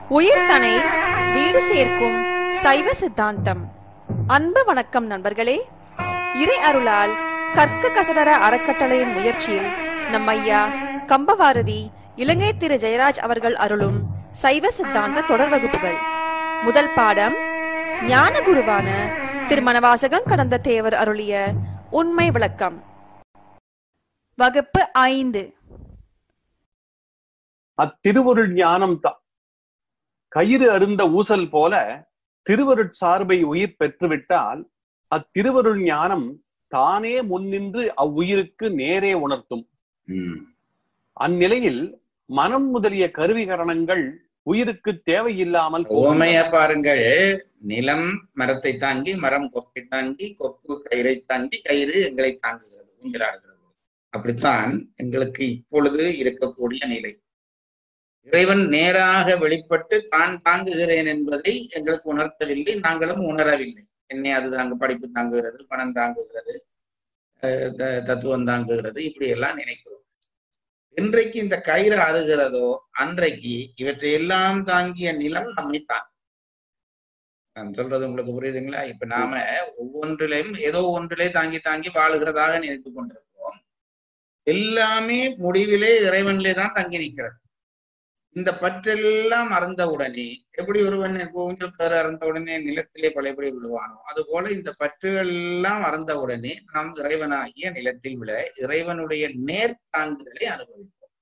உயிர்தனை வீடு சேர்க்கும் சைவ சித்தாந்தம் அன்பு வணக்கம் நண்பர்களே இறை அருளால் கற்க கசடர அறக்கட்டளையின் முயற்சியில் நம் ஐயா கம்பவாரதி இலங்கை திரு ஜெயராஜ் அவர்கள் அருளும் சைவ சித்தாந்த தொடர் வகுப்புகள் முதல் பாடம் ஞான குருவான திருமணவாசகம் கடந்த தேவர் அருளிய உண்மை விளக்கம் வகுப்பு ஐந்து அத்திருவருள் ஞானம் தான் கயிறு அருந்த ஊசல் போல திருவருட் சார்பை உயிர் பெற்றுவிட்டால் அத்திருவருள் ஞானம் தானே முன்னின்று அவ்வுயிருக்கு நேரே உணர்த்தும் ம். அந்நிலையில் மனம் முதலிய கருவிகரணங்கள் உயிருக்கு தேவையில்லாமல் உவமைய போகின்றன. பாருங்கள் நிலம் மரத்தை தாங்கி மரம் கொப்பை தாங்கி கொப்பு கயிறை தாங்கி கயிறு எங்களை தாங்குகிறது ஊஞ்சலாடுகிறது அப்படித்தான் எங்களுக்கு இப்பொழுது இருக்கக்கூடிய நிலை இறைவன் நேராக வெளிப்பட்டு தான் தாங்குகிறேன் என்பதை எங்களுக்கு உணர்த்தவில்லை நாங்களும் உணரவில்லை என்னை அது தாங்க படிப்பு தாங்குகிறது பணம் தாங்குகிறது அஹ் த- தத்துவம் தாங்குகிறது இப்படி எல்லாம் நினைக்கிறோம் என்றைக்கு இந்த கயிறு அறுகிறதோ அன்றைக்கு இவற்றை எல்லாம் தாங்கிய நிலம் நம்மை தான் நான் சொல்றது உங்களுக்கு புரியுதுங்களா இப்ப நாம ஒவ்வொன்றிலையும் ஏதோ ஒன்றிலே தாங்கி தாங்கி வாழுகிறதாக நினைத்துக் கொண்டிருக்கிறோம் எல்லாமே முடிவிலே இறைவனிலே தான் தங்கி நிற்கிறது இந்த பற்றெல்லாம் அறந்த உடனே எப்படி ஒருவன் ஊஞ்சல் கரு அறந்த உடனே நிலத்திலே பழையபடி விழுவானோ அது போல இந்த பற்றுகள் எல்லாம் அறந்த உடனே நாம் இறைவனாகிய நிலத்தில் விழ இறைவனுடைய நேர் தாங்குதலை அனுபவிப்போம்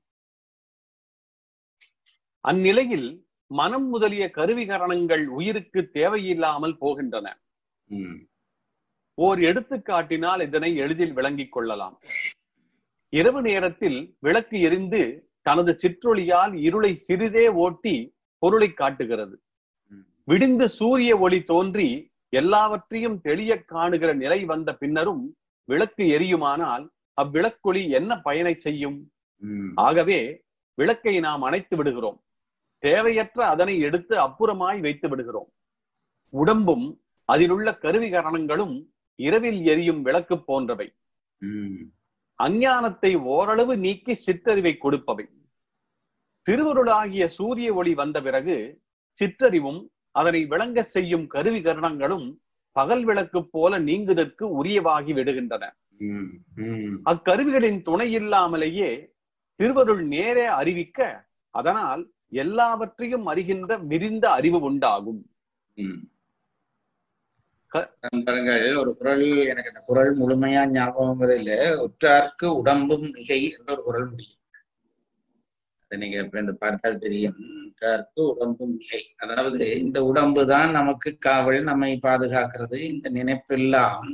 அந்நிலையில் மனம் முதலிய கருவிகரணங்கள் உயிருக்கு தேவையில்லாமல் போகின்றன உம் ஓர் எடுத்துக்காட்டினால் இதனை எளிதில் விளங்கிக் கொள்ளலாம் இரவு நேரத்தில் விளக்கு எரிந்து தனது சிற்றொளியால் இருளை சிறிதே ஓட்டி பொருளை காட்டுகிறது உம் விடிந்து சூரிய ஒளி தோன்றி எல்லாவற்றையும் தெளிய காணுகிற நிலை வந்த பின்னரும் விளக்கு எரியுமானால் அவ்விளக்கொளி என்ன பயனை செய்யும் உம் ஆகவே விளக்கை நாம் அணைத்து விடுகிறோம் தேவையற்ற அதனை எடுத்து அப்புறமாய் வைத்து விடுகிறோம் உடம்பும் அதிலுள்ள கருவிகரணங்களும் இரவில் எரியும் விளக்கு போன்றவை உம் அஞ்ஞானத்தை ஓரளவு நீக்கி சிற்றறிவை கொடுப்பவை திருவருளாகிய சூரிய ஒளி வந்த பிறகு சிற்றறிவும் அதனை விளங்க செய்யும் கருவிகரணங்களும் பகல் விளக்கு போல நீங்குதற்கு உரியவாகி விடுகின்றன உம் உம் அக்கருவிகளின் துணை இல்லாமலேயே திருவருள் நேரே அறிவிக்க அதனால் எல்லாவற்றையும் அறிகின்ற விரிந்த அறிவு உண்டாகும் உம் க- நண்பர்கள் ஒரு குரல் எனக்கு அந்த குரல் முழுமையா ஞாபகம் இல்ல உற்றார்க்கு உடம்பும் மிகை என்ற ஒரு குரல் முடியும் அதை நீங்க இப்ப இந்த பார்த்தால் தெரியும் உற்றார்க்கு உடம்பும் மிகை அதாவது இந்த உடம்பு தான் நமக்கு காவல் நம்மை பாதுகாக்கிறது இந்த நினைப்பெல்லாம்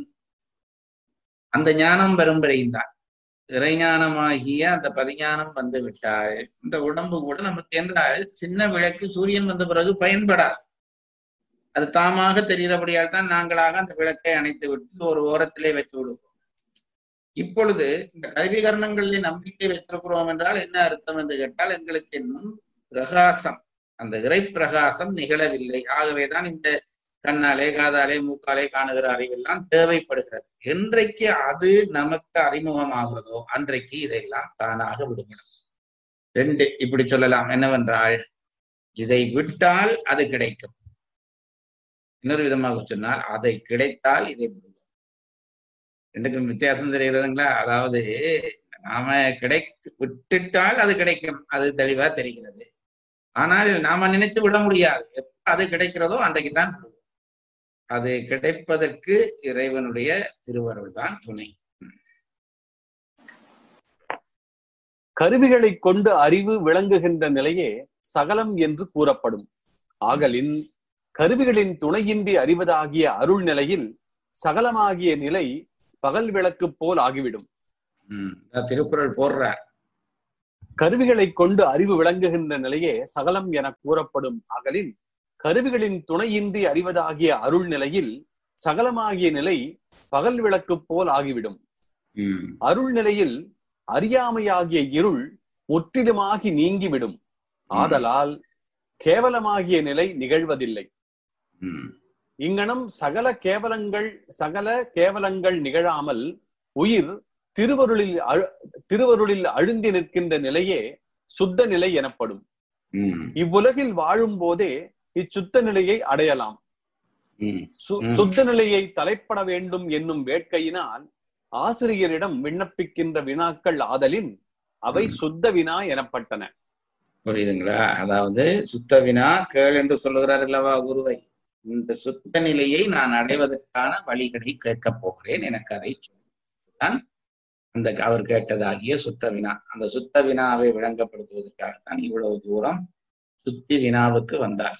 அந்த ஞானம் வரும் வரையும் தான் இறைஞானமாகிய அந்த பதிஞானம் வந்து விட்டால் இந்த உடம்பு கூட நமக்கு என்றால் சின்ன விளக்கு சூரியன் வந்த பிறகு பயன்படாது அது தாமாக தெரிகிறபடியால் தான் நாங்களாக அந்த விளக்கை அணைத்து விட்டு ஒரு ஓரத்திலே வைத்து விடுவோம் இப்பொழுது இந்த கல்விகரணங்களில் நம்பிக்கை வைத்திருக்கிறோம் என்றால் என்ன அர்த்தம் என்று கேட்டால் எங்களுக்கு இன்னும் பிரகாசம் அந்த இறை பிரகாசம் நிகழவில்லை ஆகவேதான் இந்த கண்ணாலே காதாலே மூக்காலே காணுகிற அறிவெல்லாம் தேவைப்படுகிறது என்றைக்கு அது நமக்கு அறிமுகமாகிறதோ அன்றைக்கு இதெல்லாம் தானாக விடுபடும் ரெண்டு இப்படி சொல்லலாம் என்னவென்றால் இதை விட்டால் அது கிடைக்கும் இன்னொரு விதமாக சொன்னால் அதை கிடைத்தால் இதை விடுவோம் ரெண்டுக்கும் வித்தியாசம் தெரிகிறதுங்களா அதாவது நாம கிடை விட்டுட்டால் அது கிடைக்கும் அது தெளிவா தெரிகிறது ஆனால் நாம நினைச்சு விட முடியாது எப்ப அது கிடைக்கிறதோ அன்றைக்கு தான் விடுவோம் அது கிடைப்பதற்கு இறைவனுடைய திருவருள் தான் துணை கருவிகளைக் கொண்டு அறிவு விளங்குகின்ற நிலையே சகலம் என்று கூறப்படும் ஆகலின் கருவிகளின் துணையின்றி அறிவதாகிய அருள் நிலையில் சகலமாகிய நிலை பகல் விளக்கு போல் ஆகிவிடும் உம் அதான் திருக்குறள் போடுறார் கருவிகளைக் கொண்டு அறிவு விளங்குகின்ற நிலையே சகலம் என கூறப்படும் அகலின் கருவிகளின் துணையின்றி அறிவதாகிய அருள் நிலையில் சகலமாகிய நிலை பகல் விளக்கு போல் ஆகிவிடும் உம் அருள் நிலையில் அறியாமையாகிய இருள் முற்றிலுமாகி நீங்கிவிடும் ஆதலால் கேவலமாகிய நிலை நிகழ்வதில்லை உம் இங்கனம் சகல கேவலங்கள் சகல கேவலங்கள் நிகழாமல் உயிர் திருவருளில் அழு- திருவருளில் அழுந்தி நிற்கின்ற நிலையே சுத்த நிலை எனப்படும் ம், இவ்வுலகில் வாழும் போதே இச்சுத்த நிலையை அடையலாம் ம், சு- ம். சுத்த நிலையை தலைப்பட வேண்டும் என்னும் வேட்கையினால் ஆசிரியரிடம் விண்ணப்பிக்கின்ற வினாக்கள் ஆதலின் அவை ம். சுத்த வினா எனப்பட்டன புரியுதுங்களா அதாவது சுத்த வினா கேள் என்று சொல்லுகிறார் அல்லவா குருவை இந்த சுத்த நிலையை நான் அடைவதற்கான வழிகளை கேட்கப் போகிறேன் எனக்கு அதை சொல்லுதான் அந்த அவர் கேட்டதாகிய சுத்த வினா அந்த சுத்த வினாவை விளங்கப்படுத்துவதற்காகத்தான் இவ்வளவு தூரம் சுத்தி வினாவுக்கு வந்தார்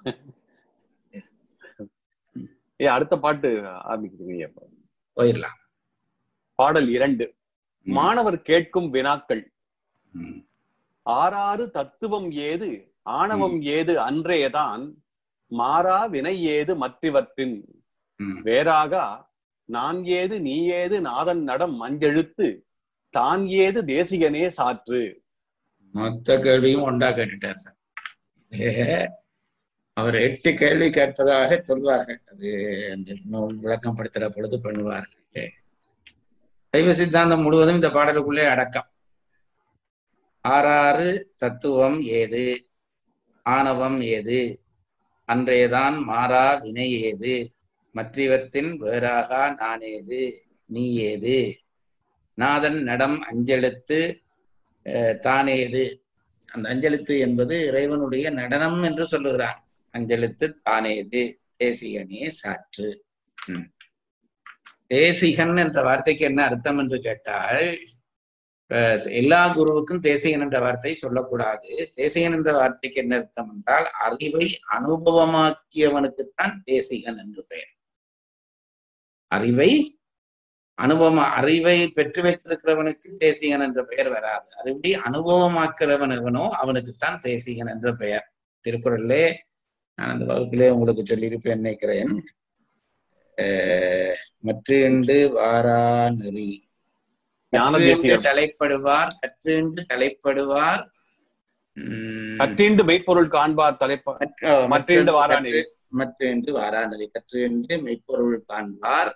ஏ அடுத்த பாட்டு ஆரம்பிக்கிறீங்க போயிடலாம் பாடல் இரண்டு ம், மாணவர் கேட்கும் வினாக்கள் ம், ஆறாறு தத்துவம் ஏது ஆணவம் ஏது அன்றேதான் மாறா வினை ஏது மற்றவற்றின் ம். வேறாகா நான் ஏது நீ ஏது நாதன் நடம் மஞ்செழுத்து தான் ஏது தேசிகனே சாற்று மொத்த கேள்வியும் ஒன்றா கேட்டுட்டார் சார் அவர் எட்டு கேள்வி கேட்பதாக சொல்வார்கள் அது அந்த நூல் விளக்கம் படுத்துற பொழுது பண்ணுவார்கள் சைவ சித்தாந்தம் முழுவதும் இந்த பாடலுக்குள்ளே அடக்கம் ஆறாறு தத்துவம் ஏது ஆணவம் ஏது அன்றையதான் மாறா வினை ஏது மற்றவத்தின் வேறாகா நான் ஏது நீ ஏது நாதன் நடம் அஞ்செழுத்து அஹ், தானேது அந்த அஞ்செழுத்து என்பது இறைவனுடைய நடனம் என்று சொல்லுகிறார் அஞ்செழுத்து தானேது தேசிகனே சாற்று ம். தேசிகன் என்ற வார்த்தைக்கு என்ன அர்த்தம் என்று கேட்டால் அஹ், எல்லா குருவுக்கும் தேசிகன் என்ற வார்த்தை சொல்லக்கூடாது தேசிகன் என்ற வார்த்தைக்கு என்ன அர்த்தம் என்றால் அறிவை அனுபவமாக்கியவனுக்குத்தான் தேசிகன் என்று பெயர் அறிவை அனுபவம் அறிவை பெற்று வைத்திருக்கிறவனுக்கு தேசிகன் என்ற பெயர் வராது அறிவை அனுபவமாக்கிறவன் எவனோ அவனுக்குத்தான் தேசிகன் என்ற பெயர் திருக்குறளிலே நான் அந்த வகுப்பிலே உங்களுக்கு சொல்லியிருப்பேன் நினைக்கிறேன் அஹ், மற்றிண்டு வாரா நெறி ஞான கற்றிண்டு தேசிகன் தலைப்படுவார் கற்றிண்டு தலைப்படுவார் உம், கற்றிண்டு மெய்ப்பொருள் காண்பார் தலைப்ப மற்ற- மற்றிண்டு வாரா நெறி. மற்றென்று வாராநெறி கற்றென்று மெய்ப்பொருள் காண்பார்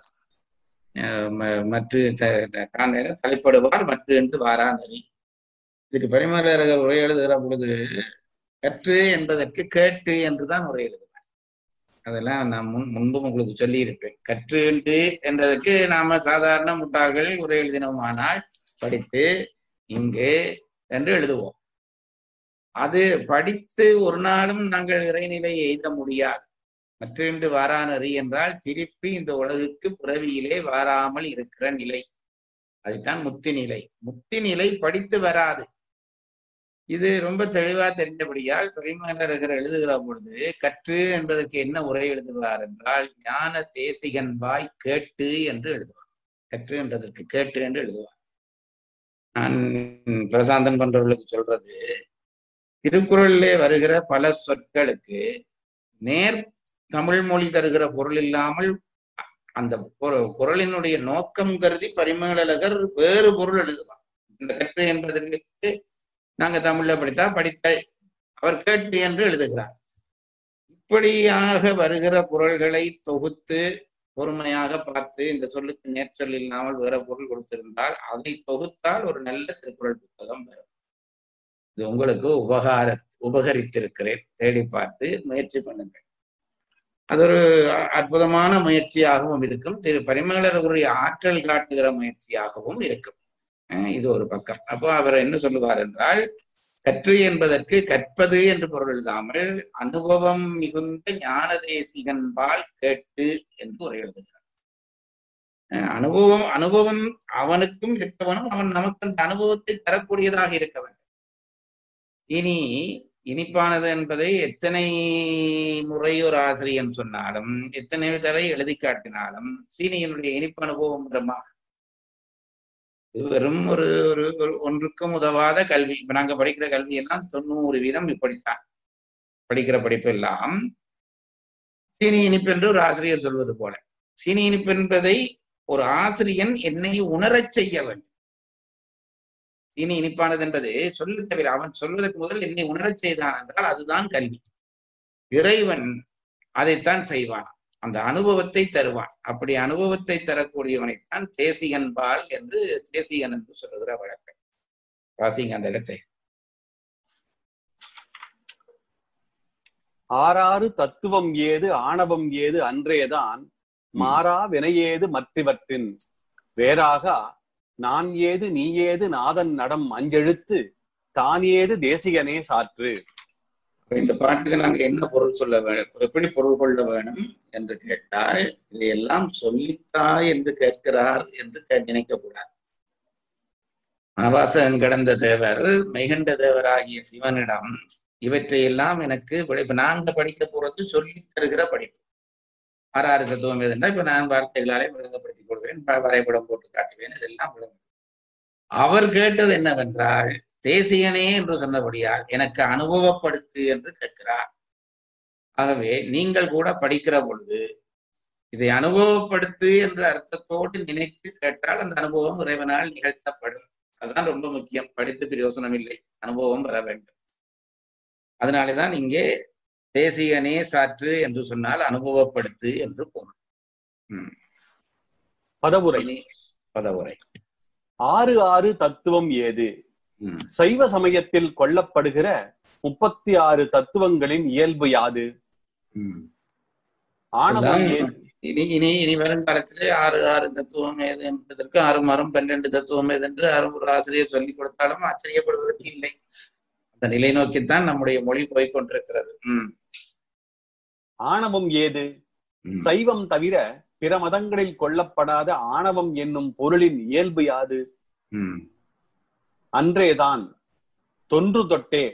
அஹ் ம- மற்ற த- த- காண்கிற தலைப்படுவார் மற்றென்று வாராநெறி இதுக்கு பரிமாறர்கள் உரை எழுதுகிற பொழுது கற்று என்பதற்கு கேட்டு என்றுதான் உரை எழுதுவார் அதெல்லாம் நான் முன் முன்பும் உங்களுக்கு சொல்லியிருப்பேன் கற்று என்றதற்கு நாம சாதாரண முட்டாள்கள் உரை எழுதினோமானால் படித்து இங்கு என்று எழுதுவோம் அது படித்து ஒரு நாளும் நாங்கள் இறைநிலை எய்த முடியாது மற்றென்று வாரானறி என்றால் திருப்பி இந்த உலகுக்கு பிறவியிலே வாராமல் இருக்கிற நிலை அதுதான் முத்தி நிலை முத்தி நிலை படித்து வராது இது ரொம்ப தெளிவா தெரிந்தபடியால் பெருமகனரகர் எழுதுகிற பொழுது கற்று என்பதற்கு என்ன உரை எழுதுகிறார் என்றால் ஞான தேசிகன் வாய் கேட்டு என்று எழுதுவார் கற்று என்றதற்கு கேட்டு என்று எழுதுவார் நான் பிரசாந்தன் பண்றவர்களுக்கு சொல்றது திருக்குறளிலே வருகிற பல சொற்களுக்கு நேர் தமிழ் மொழி தருகிற பொருள் இல்லாமல் அந்த பொரு- குறளினுடைய நோக்கம் கருதி பரிமேலழகர் வேறு பொருள் எழுதுவார் இந்த கற்று என்பதற்கு நாங்க தமிழ்ல படித்தா படித்தல் அவர் கேட்டு என்று எழுதுகிறார் இப்படியாக வருகிற குறள்களை தொகுத்து பொறுமையாக பார்த்து இந்த சொல்லுக்கு நேர்ச்சொல் இல்லாமல் வேற பொருள் கொடுத்திருந்தால் அதை தொகுத்தால் ஒரு நல்ல திருக்குறள் புத்தகம் வரும் இது உங்களுக்கு உபகார உபகரித்திருக்கிறேன் தேடி பார்த்து முயற்சி பண்ணுங்கள் அது ஒரு அ- அற்புதமான முயற்சியாகவும் இருக்கும் திரு பரிமேலருடைய ஆற்றல் காட்டுகிற முயற்சியாகவும் இருக்கும் அஹ் இது ஒரு பக்கம் அப்போ அவர் என்ன சொல்லுவார் என்றால் கற்று என்பதற்கு கற்பது என்று பொருள் எழுதாமல் அனுபவம் மிகுந்த ஞான தேசிகன்பால் கேட்டு என்று ஒரு எழுதுகிறார் அஹ் அனுபவம் அனுபவம் அவனுக்கும் இருக்கவனும் அவன் நமக்கு அந்த அனுபவத்தை தரக்கூடியதாக இருக்க வேண்டும் இனி இனிப்பானது என்பதை எத்தனை முறை ஒரு ஆசிரியன் சொன்னாலும் எத்தனை தடவை எழுதி காட்டினாலும் சீனியனுடைய இனிப்பு அனுபவம் வருமா இது வெறும் ஒரு ஒரு ஒரு ஒன்றுக்கும் உதவாத கல்வி இப்ப நாங்க படிக்கிற கல்வி எல்லாம் தொண்ணூறு வீதம் இப்படித்தான் படிக்கிற படிப்பு எல்லாம் சீனி இனிப்பு என்று ஒரு ஆசிரியர் சொல்வது போல சீனி இனிப்பு என்பதை ஒரு ஆசிரியன் என்னை உணரச் செய்ய வேண்டும் இனி இனிப்பானது என்பது சொல்ல தவிர அவன் சொல்வதற்கு முதல் என்னை உணரச் செய்தான் என்றால் அதுதான் கல்வி இறைவன் அதைத்தான் செய்வான் அந்த அனுபவத்தை தருவான் அப்படி அனுபவத்தை தரக்கூடியவனைத்தான் தேசிகன்பால் என்று தேசிகன் என்று சொல்லுகிற வழக்கம் வாசிங்க அந்த இடத்தை ஆறாறு தத்துவம் ஏது ஆணவம் ஏது அன்றேதான் மாறா வினையேது மற்றிவற்றின் வேறாக நான் ஏது நீ ஏது நாதன் நடம் அஞ்செழுத்து தான் ஏது தேசிகனே சாற்று அப்ப இந்த பாட்டுக்கு நாங்க என்ன பொருள் சொல்ல வேண்டும் எப்படி பொருள் கொள்ள வேணும் என்று கேட்டால் இதையெல்லாம் சொல்லித்தா என்று கேட்கிறார் என்று கே- நினைக்கக்கூடாது மனவாசகன் கடந்த தேவர் மெய்கண்ட தேவர் ஆகிய சிவனிடம் இவற்றையெல்லாம் எனக்கு விளை- இப்ப நாங்க படிக்க போறது சொல்லி தருகிற படிப்பு ஆறாறு தத்துவம் எதுன்னா இப்ப நான் வார்த்தைகளாலே விளங்கப்படுத்திக் கொள்வேன் ப- வரைபடம் போட்டு காட்டுவேன் இதெல்லாம் விளங்கும் அவர் கேட்டது என்னவென்றால் தேசியனே என்று சொன்னபடியால் எனக்கு அனுபவப்படுத்து என்று கேட்கிறார் ஆகவே நீங்கள் கூட படிக்கிற பொழுது இதை அனுபவப்படுத்து என்ற அர்த்தத்தோடு நினைத்து கேட்டால் அந்த அனுபவம் இறைவனால் நிகழ்த்தப்படும் அதுதான் ரொம்ப முக்கியம் படித்து பிரயோசனம் இல்லை அனுபவம் வர வேண்டும் அதனாலேதான் இங்கே தேசியனே சாற்று என்று சொன்னால் அனுபவப்படுத்து என்று பொருள் உம் பதவுரை இனி பதவுரை ஆறு ஆறு தத்துவம் ஏது உம் சைவ சமயத்தில் கொள்ளப்படுகிற முப்பத்தி ஆறு தத்துவங்களின் இயல்பு யாது உம் ஆணவம் அதான் ஏது இனி இனி இனி வருங்காலத்திலே ஆறு ஆறு தத்துவம் ஏது என்பதற்கு ஆறு மரம் பன்னெண்டு தத்துவம் ஏது என்று ஆறு ஒரு ஆசிரியர் சொல்லிக் கொடுத்தாலும் ஆச்சரியப்படுவதற்கு இல்லை அந்த நிலை நோக்கித்தான் நம்முடைய மொழி போய்க் கொண்டிருக்கிறது உம் ஆணவம் ஏது உம். சைவம் தவிர பிற மதங்களில் கொள்ளப்படாத ஆணவம் என்னும் பொருளின் இயல்பு யாது உம் அன்றேதான் தொன்று தொட்டே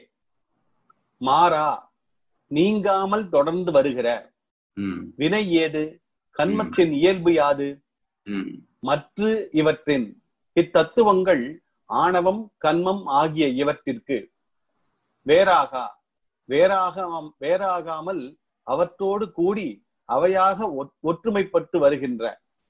மாறா நீங்காமல் தொடர்ந்து வருகிற உம் வினை ஏது கன்மத்தின் இயல்பு யாது உம் மற்று இவற்றின் இத்தத்துவங்கள் ஆணவம் கன்மம் ஆகிய இவற்றிற்கு வேறாகா வேறாக வேறாகாமல் அவற்றோடு கூடி அவையாக ஒற்- ஒற்றுமைப்பட்டு வருகின்ற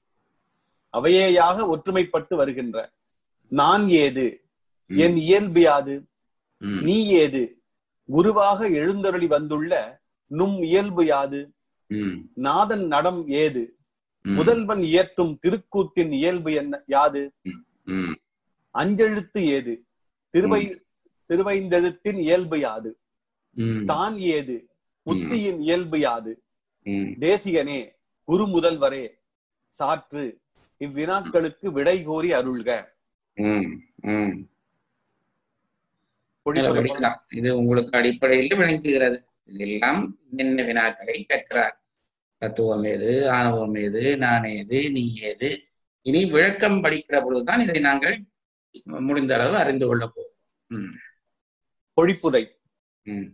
அவையேயாக ஒற்றுமைப்பட்டு வருகின்ற நான் ஏது என் இயல்பு யாது உம் நீ ஏது குருவாக எழுந்தருளி வந்துள்ள நும் இயல்பு யாது உம் நாதன் நடம் ஏது உம் முதல்வன் இயற்றும் திருக்கூத்தின் இயல்பு என்ன யாது உம் அஞ்செழுத்து ஏது திருவை திருவைந்தெழுத்தின் இயல்பு யாது உம் தான் ஏது முத்தியின் இயல்பு யாது உம் தேசிகனே குரு முதல்வரே சாற்று இவ்வினாக்களுக்கு விடை கோரி அருள்க உம் உம் மேல பொழிப்புரை படிக்கலாம் இது உங்களுக்கு அடிப்படையில் விளங்குகிறது இதெல்லாம் என்னென்ன வினாக்களை கேட்கிறார் தத்துவம் ஏது ஆணவம் ஏது நான் ஏது நீ ஏது இனி விளக்கம் படிக்கிற பொழுதுதான் இதை நாங்கள் முடிந்த அளவு அறிந்து கொள்ளப் போகிறோம் உம் பொழிப்புரை உம்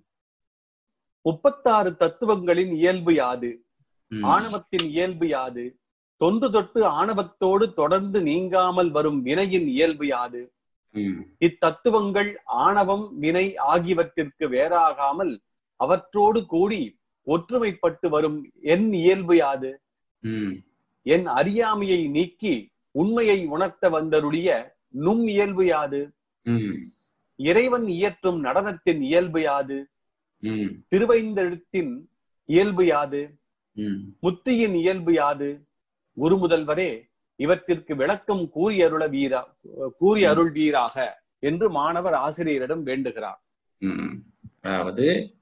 முப்பத்தாறு தத்துவங்களின் இயல்பு யாது உம் ஆணவத்தின் இயல்பு யாது தொன்று தொட்டு ஆணவத்தோடு தொடர்ந்து நீங்காமல் வரும் வினையின் இயல்பு யாது உம் இத்தத்துவங்கள் ஆணவம் வினை ஆகியவற்றிற்கு வேறாகாமல் அவற்றோடு கூடி ஒற்றுமைப்பட்டு வரும் என் இயல்பு யாது உம் என் அறியாமையை நீக்கி உண்மையை உணர்த்த வந்தருடைய நும் இயல்பு யாது உம் இறைவன் இயற்றும் நடனத்தின் இயல்பு யாது உம் திருவைந்தெழுத்தின் இயல்பு யாது உம் முத்தியின் இயல்பு யாது குரு முதல்வரே இவற்றிற்கு விளக்கம் கூறி அருள வீரா கூறி அருள் வீராக என்று மாணவர் ஆசிரியரிடம் வேண்டுகிறார் உம் அதாவது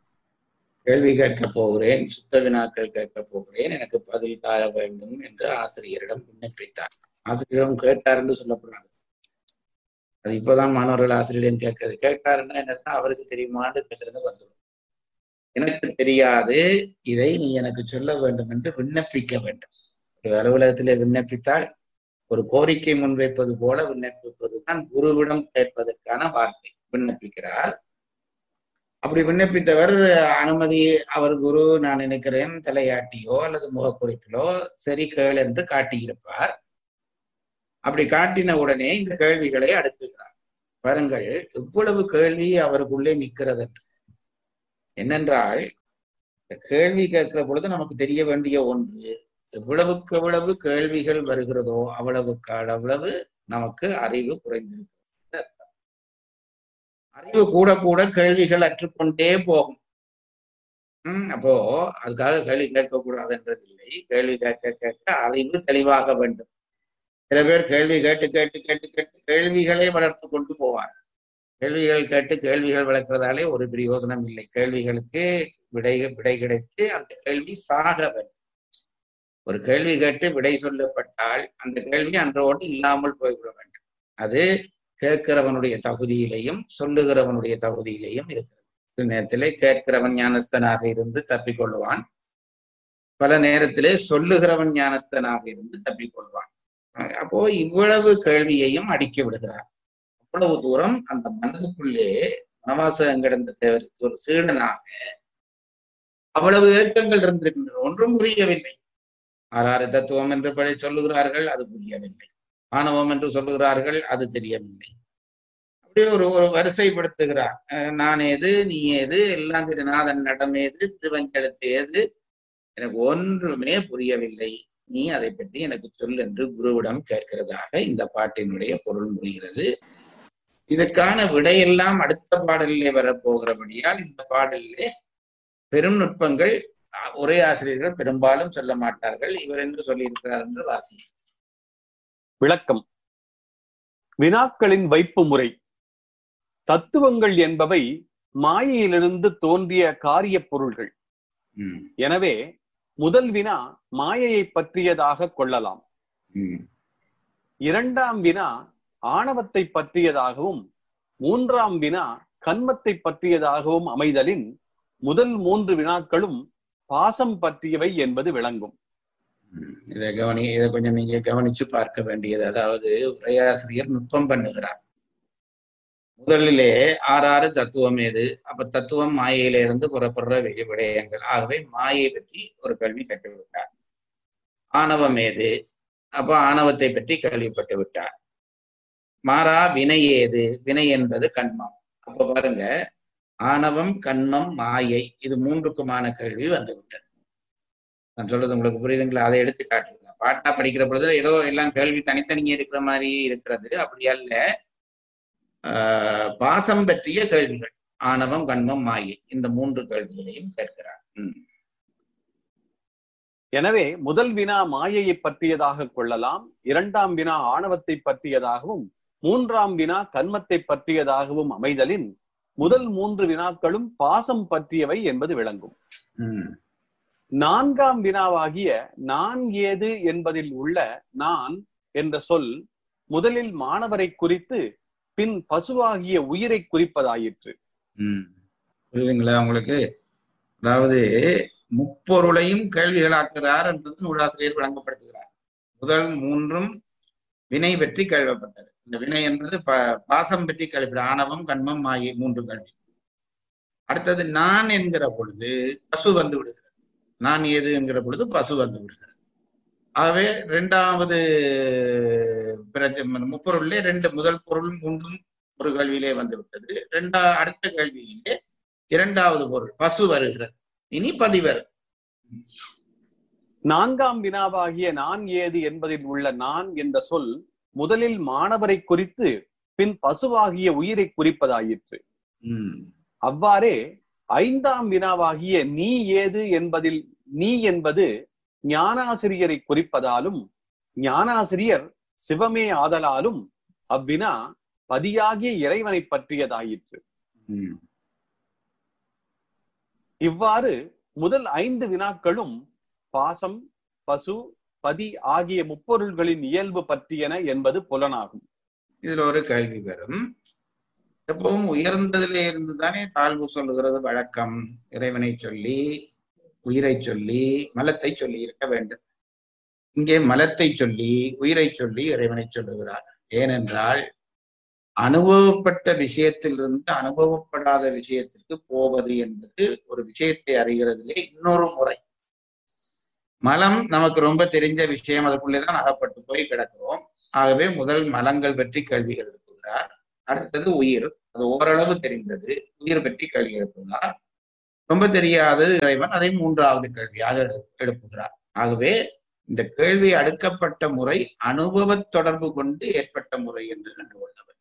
கேள்வி கேட்கப் போகிறேன் சுத்த வினாக்கள் கேட்கப் போகிறேன் எனக்கு பதில் தர வேண்டும் என்று ஆசிரியரிடம் விண்ணப்பித்தார் ஆசிரியரிடம் கேட்டார் என்று சொல்லப்படாது அது இப்பதான் மாணவர்கள் ஆசிரியரிடம் கேட்கிறது கேட்டாருன்னா என்ன அவருக்கு தெரியுமான்னு கேட்கறது வந்துடும் எனக்கு தெரியாது இதை நீ எனக்கு சொல்ல வேண்டும் என்று விண்ணப்பிக்க வேண்டும் ஒரு அலுவலகத்திலே விண்ணப்பித்தால் ஒரு கோரிக்கை முன்வைப்பது போல விண்ணப்பிப்பதுதான் குருவிடம் கேட்பதற்கான வார்த்தை விண்ணப்பிக்கிறார் அப்படி விண்ணப்பித்தவர் அனுமதி அவர் குரு நான் நினைக்கிறேன் தலையாட்டியோ அல்லது முகக்குறிப்பிலோ சரி கேள் என்று காட்டியிருப்பார் அப்படி காட்டின உடனே இந்த கேள்விகளை அடுக்குகிறார் பாருங்கள் எவ்வளவு கேள்வி அவருக்குள்ளே நிற்கிறது என்று என்னென்றால் இந்த கேள்வி கேட்கிற பொழுது நமக்கு தெரிய வேண்டிய ஒன்று எவ்வளவுக்கு எவ்வளவு கேள்விகள் வருகிறதோ அவ்வளவுக்கு அவ்வளவு நமக்கு அறிவு குறைந்திருக்கிறது அர்த்தம். அறிவு கூட கூட கேள்விகள் அற்றுக்கொண்டே போகும் உம் அப்போ அதுக்காக கேள்வி கேட்கக்கூடாதுன்றது இல்லை கேள்வி கேட்க கேட்க அறிவு தெளிவாக வேண்டும் சில பேர் கேள்வி கேட்டு கேட்டு கேட்டு கேட்டு கேள்விகளை வளர்த்து கொண்டு போவார் கேள்விகள் கேட்டு கேள்விகள் விளக்குறதாலே ஒரு பிரயோஜனம் இல்லை கேள்விகளுக்கு விடை விடை கிடைத்து அந்த கேள்வி சாக வேண்டும் ஒரு கேள்வி கேட்டு விடை சொல்லப்பட்டால் அந்த கேள்வி அன்றோடு இல்லாமல் போய்விட வேண்டும் அது கேட்கிறவனுடைய தகுதியிலையும் சொல்லுகிறவனுடைய தகுதியிலையும் இருக்கிறது சில நேரத்திலே கேட்கிறவன் ஞானஸ்தனாக இருந்து தப்பிக்கொள்வான் பல நேரத்திலே சொல்லுகிறவன் ஞானஸ்தனாக இருந்து தப்பிக்கொள்வான் அப்போ இவ்வளவு கேள்வியையும் அடுக்கி விடுகிறார் அவ்வளவு தூரம் அந்த மனதுக்குள்ளே வனவாசகம் கிடந்த தேவருக்கு ஒரு சீடனாக அவ்வளவு ஏக்கங்கள் இருந்திருக்கின்றன ஒன்றும் புரியவில்லை ஆறாறு தத்துவம் என்று படி சொல்லுகிறார்கள் அது புரியவில்லை ஆணவம் என்று சொல்லுகிறார்கள் அது தெரியவில்லை அப்படியே ஒரு ஒரு வரிசைப்படுத்துகிறார் அஹ் நான் ஏது நீ ஏது எல்லாம் திருநாதன் நடம் ஏது திருவஞ்செழுத்து ஏது எனக்கு ஒன்றுமே புரியவில்லை நீ அதை பற்றி எனக்கு சொல் என்று குருவிடம் கேட்கிறதாக இந்த பாட்டினுடைய பொருள் முடிகிறது இதற்கான விடையெல்லாம் அடுத்த பாடலிலே வரப்போகிறபடியால் இந்த பாடலிலே பெரும் நுட்பங்கள் அஹ், ஒரே ஆசிரியர்கள் பெரும்பாலும் சொல்ல மாட்டார்கள் இவர் என்று சொல்லியிருக்கிறார் என்று வாசி விளக்கம் வினாக்களின் வைப்பு முறை தத்துவங்கள் என்பவை மாயையிலிருந்து தோன்றிய காரியப் பொருள்கள் ம், எனவே முதல் வினா மாயையை பற்றியதாக கொள்ளலாம் ம், இரண்டாம் வினா ஆணவத்தை பற்றியதாகவும் மூன்றாம் வினா கண்மத்தை பற்றியதாகவும் அமைதலின் முதல் மூன்று வினாக்களும் பாசம் பற்றியவை என்பது விளங்கும் ம். இதை கவனி இதை கொஞ்சம் நீங்க கவனிச்சு பார்க்க வேண்டியது அதாவது உரையாசிரியர் நுட்பம் பண்ணுகிறார் முதலிலே ஆறாறு தத்துவம் ஏது அப்ப தத்துவம் மாயையில இருந்து புறப்படுற வி- விடயங்கள் ஆகவே மாயை பற்றி ஒரு கேள்வி கேட்டுவிட்டார் ஆணவம் ஏது அப்ப ஆணவத்தை பற்றி கேள்விப்பட்டு விட்டார் மாறா வினை ஏது வினை என்பது கண்மம் அப்ப பாருங்க ஆணவம் கண்மம் மாயை இது மூன்றுக்குமான கேள்வி வந்துவிட்டது நான் சொல்றது உங்களுக்கு புரியுதுங்களா அதை எடுத்து காட்டுங்க பாட்டா படிக்கிற பொழுது ஏதோ எல்லாம் கேள்வி தனித்தனியே இருக்கிற மாதிரி இருக்கிறது அப்படி அல்ல ஆஹ் பாசம் பற்றிய கேள்விகள் ஆணவம் கண்மம் மாயை இந்த மூன்று கேள்விகளையும் கேட்கிறார் ம், எனவே முதல் வினா மாயையை பற்றியதாக கொள்ளலாம் இரண்டாம் வினா ஆணவத்தை பற்றியதாகவும் மூன்றாம் வினா கண்மத்தை பற்றியதாகவும் அமைதலின் முதல் மூன்று வினாக்களும் பாசம் பற்றியவை என்பது விளங்கும் ம், நான்காம் வினாவாகிய நான் ஏது என்பதில் உள்ள நான் என்ற சொல் முதலில் மாணவரை குறித்து பின் பசுவாகிய உயிரை குறிப்பதாயிற்று ம். புரியுதுங்களா உங்களுக்கு அதாவது முப்பொருளையும் கேள்விகளாக்குகிறார் என்றது நூலாசிரியர் விளங்கப்படுத்துகிறார் முதல் மூன்றும் வினை பற்றி கேள்விப்பட்டது இந்த வினை என்பது ப பாசம் பற்றி கேள்வி ஆணவம் கண்மம் மாயை மூன்று கேள்வி அடுத்தது நான் என்கிற பொழுது பசு வந்து விடுகிறது நான் ஏது என்கிற பொழுது பசு வந்து விடுகிறது ஆகவே இரண்டாவது பிரச்ச- முப்பொருளிலே ரெண்டு முதல் பொருள் மூன்றும் ஒரு கேள்வியிலே வந்து விட்டது இரண்டா அடுத்த கேள்வியிலே இரண்டாவது பொருள் பசு வருகிறது இனி பதிவர் நான்காம் வினாவாகிய நான் ஏது என்பதில் உள்ள நான் என்ற சொல் முதலில் மாணவரை குறித்து பின் பசுவாகிய உயிரை குறிப்பதாயிற்று உம் அவ்வாறே ஐந்தாம் வினாவாகிய நீ ஏது என்பதில் நீ என்பது ஞானாசிரியரை குறிப்பதாலும் ஞானாசிரியர் சிவமே ஆதலாலும் அவ்வினா பதியாகிய இறைவனை பற்றியதாயிற்று உம் இவ்வாறு முதல் ஐந்து வினாக்களும் பாசம் பசு பதி ஆகிய முப்பொருள்களின் இயல்பு பற்றியன என்பது புலனாகும் இதுல ஒரு கேள்வி வரும் எப்பவும் உயர்ந்ததிலே இருந்து தானே தாழ்வு சொல்லுகிறது வழக்கம் இறைவனை சொல்லி உயிரை சொல்லி மலத்தை சொல்லி இருக்க வேண்டும் இங்கே மலத்தை சொல்லி உயிரை சொல்லி இறைவனை சொல்லுகிறார் ஏனென்றால் அனுபவப்பட்ட விஷயத்திலிருந்து அனுபவப்படாத விஷயத்திற்கு போவது என்பது ஒரு விஷயத்தை அறிகிறதிலே இன்னொரு முறை மலம் நமக்கு ரொம்ப தெரிஞ்ச விஷயம் அதுக்குள்ளேதான் அகப்பட்டு போய் கிடக்கிறோம் ஆகவே முதல் மலங்கள் பற்றி கேள்விகள் எழுப்புகிறார் அடுத்தது உயிர் அது ஓரளவு தெரிந்தது உயிர் பற்றி கேள்வி எழுப்புகிறார் ரொம்ப தெரியாதது இறைவன் அதை மூன்றாவது கேள்வியாக எழு- எழுப்புகிறார் ஆகவே இந்த கேள்வி அடுக்கப்பட்ட முறை அனுபவ தொடர்பு கொண்டு ஏற்பட்ட முறை என்று கண்டுகொள்ள வேண்டும்